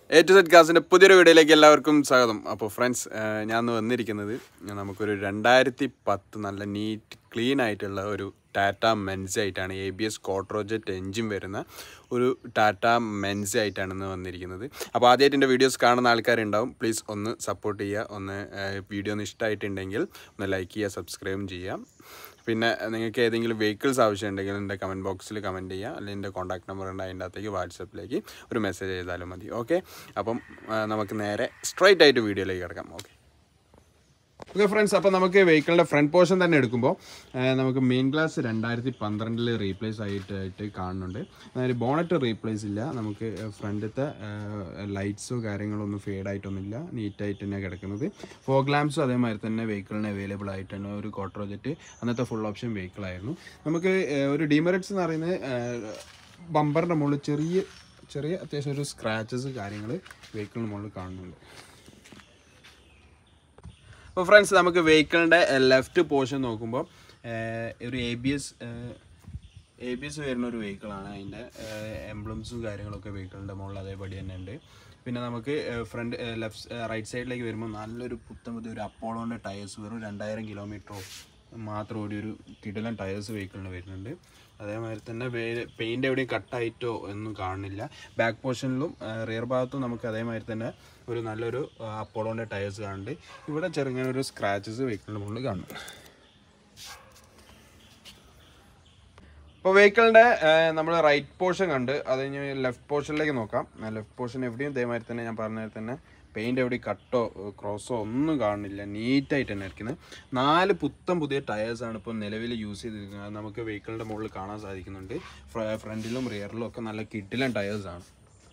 A to set കാസിൻ്റെ പുതിയൊരു വീഡിയോയിലേക്ക് എല്ലാവർക്കും സ്വാഗതം അപ്പോൾ ഫ്രണ്ട്സ് ഞാൻ ഇന്ന് വന്നിരിക്കുന്നത് നമുക്കൊരു രണ്ടായിരത്തി പത്ത് നല്ല നീറ്റ് ക്ലീൻ ആയിട്ടുള്ള ഒരു ടാറ്റ മെൻസ് ആയിട്ടാണ് എ ബി എസ് കോട്രോജറ്റ് എൻജിൻ വരുന്ന ഒരു ടാറ്റ മെൻസ് ആയിട്ടാണ് ഇന്ന് വന്നിരിക്കുന്നത് അപ്പോൾ ആദ്യമായിട്ട് എൻ്റെ വീഡിയോസ് കാണുന്ന ആൾക്കാരുണ്ടാവും പ്ലീസ് ഒന്ന് സപ്പോർട്ട് ചെയ്യുക ഒന്ന് വീഡിയോ ഒന്ന് ഇഷ്ടമായിട്ടുണ്ടെങ്കിൽ ഒന്ന് ലൈക്ക് ചെയ്യുക സബ്സ്ക്രൈബും ചെയ്യുക പിന്നെ നിങ്ങൾക്ക് ഏതെങ്കിലും വെഹിക്കിൾസ് ആവശ്യമുണ്ടെങ്കിൽ എൻ്റെ കമൻറ്റ് ബോക്സിൽ കമൻറ്റ് ചെയ്യുക അല്ലെങ്കിൽ എൻ്റെ കോൺടാക്ട് നമ്പർ ഉണ്ട് അതിൻ്റെ അകത്തേക്ക് വാട്സപ്പിലേക്ക് ഒരു മെസ്സേജ് ചെയ്താലും മതി ഓക്കെ അപ്പം ആ, നമുക്ക് നേരെ സ്ട്രൈറ്റ് ആയിട്ട് വീഡിയോയിലേക്ക് കിടക്കാം ഓക്കെ ഓക്കെ ഫ്രണ്ട്സ് അപ്പോൾ നമുക്ക് വെഹിക്കിളിൻ്റെ ഫ്രണ്ട് പോർഷൻ തന്നെ എടുക്കുമ്പോൾ ആ, നമുക്ക് മെയിൻ ഗ്ലാസ് രണ്ടായിരത്തി പന്ത്രണ്ടിൽ റീപ്ലേസ് ആയിട്ടായിട്ട് കാണുന്നുണ്ട് അതായത് ബോണറ്റ് റീപ്ലേസ് ഇല്ല നമുക്ക് ഫ്രണ്ടിലത്തെ ലൈറ്റ്സോ കാര്യങ്ങളോ ഒന്നും ഫെയ്ഡ് ആയിട്ടൊന്നുമില്ല നീറ്റായിട്ട് തന്നെ കിടക്കുന്നത് ഫോഗ് ലാംപ്സും അതേമാതിരി തന്നെ വെഹിക്കിളിന് അവൈലബിൾ ആയിട്ടാണ് ഒരു കോട്രോജറ്റ് അന്നത്തെ ഫുൾ ഓപ്ഷൻ വെഹിക്കിളായിരുന്നു നമുക്ക് ആ, ഒരു ഡിമെറിറ്റ്സ് എന്ന് പറയുന്നത് ബമ്പറിൻ്റെ മുകളിൽ ചെറിയ ചെറിയ അത്യാവശ്യം ഒരു സ്ക്രാച്ചസ് കാര്യങ്ങൾ വെഹിക്കിളിന് മുകളിൽ കാണുന്നുണ്ട് അപ്പോൾ ഫ്രണ്ട്സ് നമുക്ക് വെഹിക്കിളിൻ്റെ ലെഫ്റ്റ് പോർഷൻ നോക്കുമ്പോൾ ഏഹ്, ഒരു A B S A B S വരുന്ന ഒരു വെഹിക്കിളാണ് അതിൻ്റെ എംബ്ലംസും കാര്യങ്ങളൊക്കെ വെഹിക്കിളിൻ്റെ മുകളിൽ അതേപടി തന്നെ ഉണ്ട് പിന്നെ നമുക്ക് ഫ്രണ്ട് ലെഫ്റ്റ് റൈറ്റ് സൈഡിലേക്ക് വരുമ്പോൾ നല്ലൊരു പുത്തൻ പുതിയ ഒരു അപ്പോളോൻ്റെ ടയേഴ്സ് വെറും രണ്ടായിരം കിലോമീറ്ററോ മാത്രം ഓടി ഒരു കിടലൻ ടയേഴ്സ് വെഹിക്കിളിന് വരുന്നുണ്ട് അതേമാതിരി തന്നെ പെയിൻ്റ് എവിടെയും കട്ടായിട്ടോ ഒന്നും കാണുന്നില്ല ബാക്ക് പോർഷനിലും റിയർ ഭാഗത്തും നമുക്ക് അതേമാതിരി തന്നെ ഒരു നല്ലൊരു അപ്പോളോൻ്റെ ടയേഴ്സ് കാണുന്നുണ്ട് ഇവിടെ ചെറുങ്ങനെ ഒരു സ്ക്രാച്ചസ് വെഹിക്കിളിൻ്റെ മുകളിൽ കാണുന്നു ഇപ്പോൾ വെഹിക്കിളിൻ്റെ നമ്മൾ റൈറ്റ് പോർഷൻ കണ്ട് അത് കഴിഞ്ഞ് ലെഫ്റ്റ് പോർഷനിലേക്ക് നോക്കാം ലെഫ്റ്റ് പോർഷൻ എവിടെയും ഇതേമാതിരി തന്നെ ഞാൻ പറഞ്ഞ തന്നെ പെയിൻ്റ് എവിടെയും കട്ടോ ക്രോസോ ഒന്നും കാണുന്നില്ല നീറ്റായിട്ട് തന്നെ ഇരിക്കുന്നത് നാല് പുത്തൻ പുതിയ ടയേഴ്സാണ് ഇപ്പോൾ നിലവിൽ യൂസ് ചെയ്തിരിക്കുന്നത് അത് നമുക്ക് വെഹിക്കിളിൻ്റെ മുകളിൽ കാണാൻ സാധിക്കുന്നുണ്ട് ഫ്രണ്ടിലും റിയറിലും ഒക്കെ നല്ല കിഡിലൻ ടയേഴ്സാണ്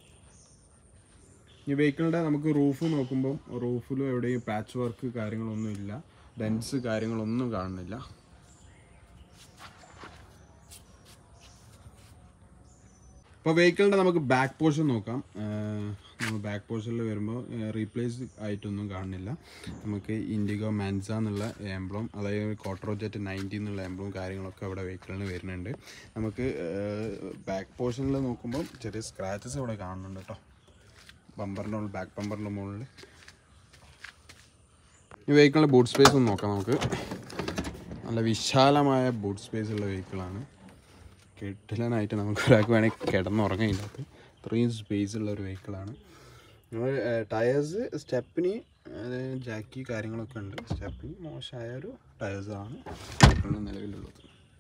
ഈ വെഹിക്കിളിൻ്റെ നമുക്ക് റൂഫ് നോക്കുമ്പോൾ റൂഫിലും എവിടെയും പാച്ച് വർക്ക് കാര്യങ്ങളൊന്നും ഇല്ല ഡെൻസ് കാര്യങ്ങളൊന്നും കാണുന്നില്ല ഇപ്പോൾ വെഹിക്കിളിൻ്റെ നമുക്ക് ബാക്ക് പോർഷൻ നോക്കാം ആഹ് നമ്മൾ ബാക്ക് പോർഷനിൽ വരുമ്പോൾ റീപ്ലേസ് ആയിട്ടൊന്നും കാണുന്നില്ല നമുക്ക് ഇൻഡിഗോ മാൻസ എന്നുള്ള എംബ്ലം അതായത് കോട്രോജറ്റ് നയൻറ്റി എന്നുള്ള എംബ്ലം കാര്യങ്ങളൊക്കെ അവിടെ വെഹിക്കിളിന് വരുന്നുണ്ട് നമുക്ക് ബാക്ക് പോർഷനിൽ നോക്കുമ്പോൾ ചെറിയ സ്ക്രാച്ചസ് ഇവിടെ കാണുന്നുണ്ട് കേട്ടോ ബമ്പറിൻ്റെ മുകളിൽ ബാക്ക് ബമ്പറിൻ്റെ മുകളിൽ ഈ വെഹിക്കിളിൻ്റെ ബൂട്ട് സ്പേസ് ഒന്ന് നോക്കാം നമുക്ക് നല്ല വിശാലമായ ബൂട്ട് സ്പേസ് ഉള്ള വെഹിക്കിളാണ് കെട്ടിലനായിട്ട് നമുക്ക് ഒരാൾക്ക് വേണമെങ്കിൽ കിടന്നുറങ്ങാം ഇതിൻ്റെ അകത്ത് ഇത്രയും സ്പേസ് ഉള്ള ഒരു വെഹിക്കിളാണ് നമ്മൾ ടയേഴ്സ് സ്റ്റെപ്പിന് ജാക്കി കാര്യങ്ങളൊക്കെ ഉണ്ട് സ്റ്റെപ്പിന് മോശമായ ഒരു ടയേഴ്സാണ് വെഹിക്കിളിന് നിലവിലുള്ളത്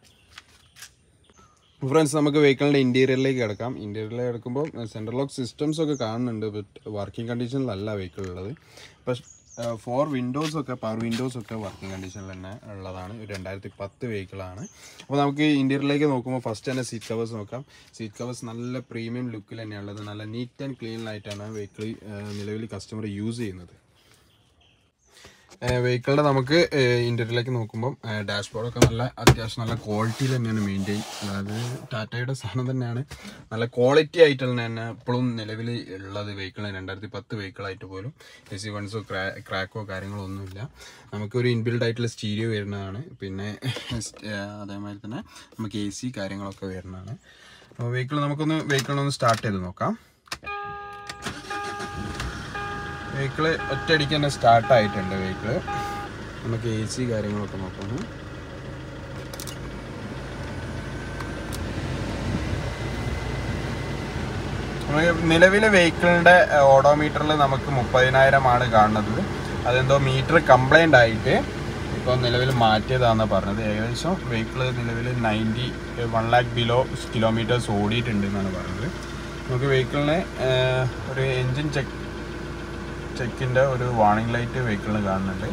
ഫ്രണ്ട്സ് നമുക്ക് വെഹിക്കിളിൻ്റെ ഇൻറ്റീരിയറിലേക്ക് കിടക്കാം ഇൻറ്റീരിയറിലേക്ക് കിടക്കുമ്പോൾ സെൻട്രൽ ലോക്ക് സിസ്റ്റംസ് ഒക്കെ കാണുന്നുണ്ട് ബട്ട് വർക്കിംഗ് കണ്ടീഷനിലല്ല വെഹിക്കിൾ ഉള്ളത് പക്ഷേ ഫോർ വിൻഡോസ് ഒക്കെ പവർ വിൻഡോസ് ഒക്കെ വർക്കിംഗ് കണ്ടീഷനിൽ തന്നെ ഉള്ളതാണ് ഒരു രണ്ടായിരത്തി പത്ത് വെഹിക്കിളാണ് അപ്പോൾ നമുക്ക് ഇൻറ്റീരിയറിലേക്ക് നോക്കുമ്പോൾ ഫസ്റ്റ് തന്നെ സീറ്റ് കവേഴ്സ് നോക്കാം സീറ്റ് കവേഴ്സ് നല്ല പ്രീമിയം ലുക്കിൽ തന്നെയുള്ളത് നല്ല നീറ്റ് ആൻഡ് ക്ലീൻ ആയിട്ടാണ് വെഹിക്കിൾ നിലവിൽ കസ്റ്റമർ യൂസ് ചെയ്യുന്നത് വെഹിക്കിളിൻ്റെ നമുക്ക് ഇൻറ്റീരിയറിലേക്ക് നോക്കുമ്പോൾ ഡാഷ്ബോർഡൊക്കെ നല്ല അത്യാവശ്യം നല്ല ക്വാളിറ്റിയിൽ തന്നെയാണ് മെയിൻറ്റെയിൻ അതായത് ടാറ്റയുടെ സാധനം തന്നെയാണ് നല്ല ക്വാളിറ്റി ആയിട്ടുള്ള തന്നെ എപ്പോഴും നിലവിൽ ഉള്ളത് വെഹിക്കിൾ രണ്ടായിരത്തി പത്ത് വെഹിക്കിളായിട്ട് പോലും എ സി വൺസോ ക്രാക്കോ കാര്യങ്ങളോ ഒന്നുമില്ല നമുക്കൊരു ഇൻബിൽഡ് ആയിട്ടുള്ള സ്റ്റീരിയോ വരുന്നതാണ് പിന്നെ അതേമാതിരി തന്നെ നമുക്ക് എ സി കാര്യങ്ങളൊക്കെ വരുന്നതാണ് അപ്പോൾ വെഹിക്കിൾ നമുക്കൊന്ന് വെഹിക്കിളിനൊന്ന് സ്റ്റാർട്ട് ചെയ്ത് നോക്കാം വെഹിക്കിള് ഒറ്റയടിക്ക് തന്നെ സ്റ്റാർട്ട് ആയിട്ടുണ്ട് വെഹിക്കിള് നമുക്ക് എ സി കാര്യങ്ങളൊക്കെ നോക്കുന്നു നമുക്ക് നിലവിലെ വെഹിക്കിളിൻ്റെ ഓഡോമീറ്ററിൽ നമുക്ക് മുപ്പതിനായിരം ആണ് കാണുന്നത് അതെന്തോ മീറ്റർ കംപ്ലൈൻ്റ് ആയിട്ട് ഇപ്പോൾ നിലവിൽ മാറ്റിയതാണെന്ന് പറഞ്ഞത് ഏകദേശം വെഹിക്കിൾ നിലവിൽ ninety one lakh below kilometres ഓടിയിട്ടുണ്ട് എന്നാണ് പറഞ്ഞത് നമുക്ക് വെഹിക്കിളിന് ഒരു എൻജിൻ ചെക്ക് ചെക്കിൻ്റെ ഒരു വാർണിംഗ് ലൈറ്റ് വെഹിക്കിളിന് കാണുന്നുണ്ട്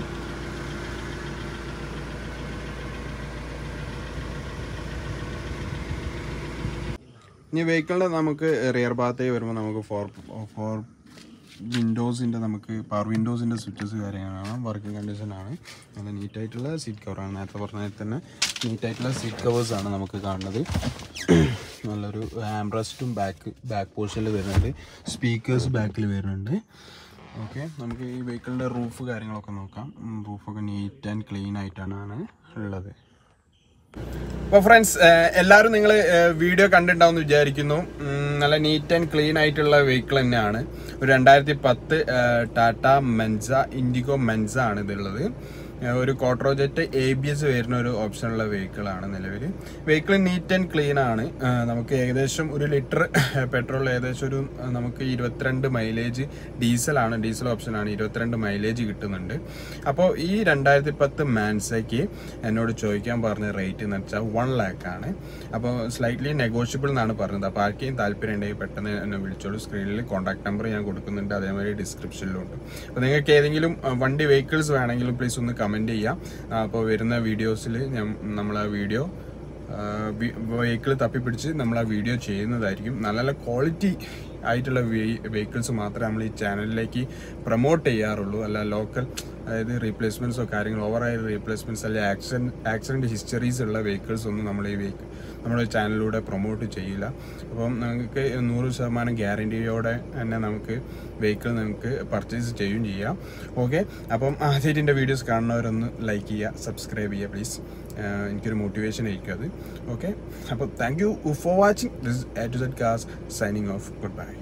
ഇനി വെഹിക്കിളിൻ്റെ നമുക്ക് റിയർ ഭാഗത്തേക്ക് വരുമ്പോൾ നമുക്ക് ഫോർ ഫോർ വിൻഡോസിൻ്റെ നമുക്ക് പവർ വിൻഡോസിൻ്റെ സ്വിച്ചസ് കാര്യങ്ങളാണ് വർക്കിംഗ് കണ്ടീഷനാണ് നല്ല നീറ്റായിട്ടുള്ള സീറ്റ് കവറാണ് നേരത്തെ പറഞ്ഞതിൽ തന്നെ നീറ്റായിട്ടുള്ള സീറ്റ് കവേഴ്സാണ് നമുക്ക് കാണുന്നത് നല്ലൊരു ആംബ്രസ്റ്റും ബാക്ക് ബാക്ക് പോർഷനിൽ വരുന്നുണ്ട് സ്പീക്കേഴ്സ് ബാക്കിൽ വരുന്നുണ്ട് ഓക്കെ നമുക്ക് ഈ വെഹിക്കിളിൻ്റെ റൂഫ് കാര്യങ്ങളൊക്കെ നോക്കാം റൂഫൊക്കെ നീറ്റ് ആൻഡ് ക്ലീൻ ആയിട്ടാണ് ഉള്ളത് അപ്പോൾ ഫ്രണ്ട്സ് എല്ലാവരും നിങ്ങൾ വീഡിയോ കണ്ടിട്ടുണ്ടാവും എന്ന് വിചാരിക്കുന്നു ഉം, നല്ല നീറ്റ് ആൻഡ് ക്ലീൻ ആയിട്ടുള്ള വെഹിക്കിൾ തന്നെയാണ് ഒരു രണ്ടായിരത്തി പത്ത് ടാറ്റ മെൻസ ഇൻഡിഗോ മെൻസ ആണ് ഇതുള്ളത് ഏഹ്, ഒരു കോട്രോജറ്റ് എ ബി എസ് വരുന്ന ഒരു ഓപ്ഷനുള്ള വെഹിക്കിളാണ് നിലവിൽ വെഹിക്കിൾ നീറ്റ് ആൻഡ് ക്ലീൻ ആണ് ഏഹ്, നമുക്ക് ഏകദേശം ഒരു ലിറ്റർ പെട്രോൾ ഏകദേശം ഒരു ഏഹ്, നമുക്ക് ഇരുപത്തിരണ്ട് മൈലേജ് ഡീസലാണ് ഡീസൽ ഓപ്ഷനാണ് ഇരുപത്തിരണ്ട് മൈലേജ് കിട്ടുന്നുണ്ട് അപ്പോൾ ഈ രണ്ടായിരത്തി പത്ത് മാൻസയ്ക്ക് എന്നോട് ചോദിക്കാൻ പറഞ്ഞ റേറ്റ് എന്ന് വെച്ചാൽ വൺ ലാക്ക് ആണ് അപ്പോൾ സ്ലൈറ്റ്ലി നെഗോഷ്യബിൾ എന്നാണ് പറഞ്ഞത് അപ്പോൾ ആർക്കെയും താല്പര്യം ഉണ്ടെങ്കിൽ പെട്ടെന്ന് എന്നെ വിളിച്ചോളൂ സ്ക്രീനിൽ കോൺടാക്ട് നമ്പർ ഞാൻ കൊടുക്കുന്നുണ്ട് അതേമാതിരി ഡിസ്ക്രിപ്ഷനിലും ഉണ്ട് അപ്പോൾ നിങ്ങൾക്ക് ഏതെങ്കിലും അഹ്, വണ്ടി വെഹിക്കിൾസ് വേണമെങ്കിലും പ്ലീസ് ഒന്ന് കമൻറ്റ് ചെയ്യാം അപ്പോൾ വരുന്ന വീഡിയോസിൽ ഞാൻ നമ്മൾ ആ വീഡിയോ വെഹിക്കിൾ തപ്പിപ്പിടിച്ച് നമ്മൾ ആ വീഡിയോ ചെയ്യുന്നതായിരിക്കും നല്ല നല്ല ക്വാളിറ്റി ആയിട്ടുള്ള വെഹിക്കിൾസ് മാത്രമേ നമ്മൾ ഈ ചാനലിലേക്ക് പ്രൊമോട്ട് ചെയ്യാറുള്ളൂ അല്ല ലോക്കൽ അതായത് റീപ്ലേസ്മെൻറ്റ്സോ കാര്യങ്ങൾ ഓവറായ റീപ്ലേസ്മെൻറ്റ്സ് അല്ലെങ്കിൽ ആക്സിഡൻറ്റ് ആക്സിഡൻറ്റ് ഹിസ്റ്ററീസ് ഉള്ള വെഹിക്കിൾസ് ഒന്നും നമ്മൾ ഈ വെഹിക്കിൾ നമ്മുടെ ചാനലിലൂടെ പ്രൊമോട്ട് ചെയ്യില്ല അപ്പം നമുക്ക് നൂറ് ശതമാനം ഗ്യാരണ്ടിയോടെ തന്നെ നമുക്ക് വെഹിക്കിൾ നമുക്ക് പർച്ചേസ് ചെയ്യുകയും ചെയ്യാം ഓക്കെ അപ്പം ആദ്യമായിട്ട് എൻ്റെ വീഡിയോസ് കാണുന്നവരൊന്ന് ലൈക്ക് ചെയ്യുക സബ്സ്ക്രൈബ് ചെയ്യുക പ്ലീസ് എനിക്കൊരു മോട്ടിവേഷൻ ആയിരിക്കും അത് ഓക്കെ അപ്പോൾ thank you for watching this a to set cars signing off good by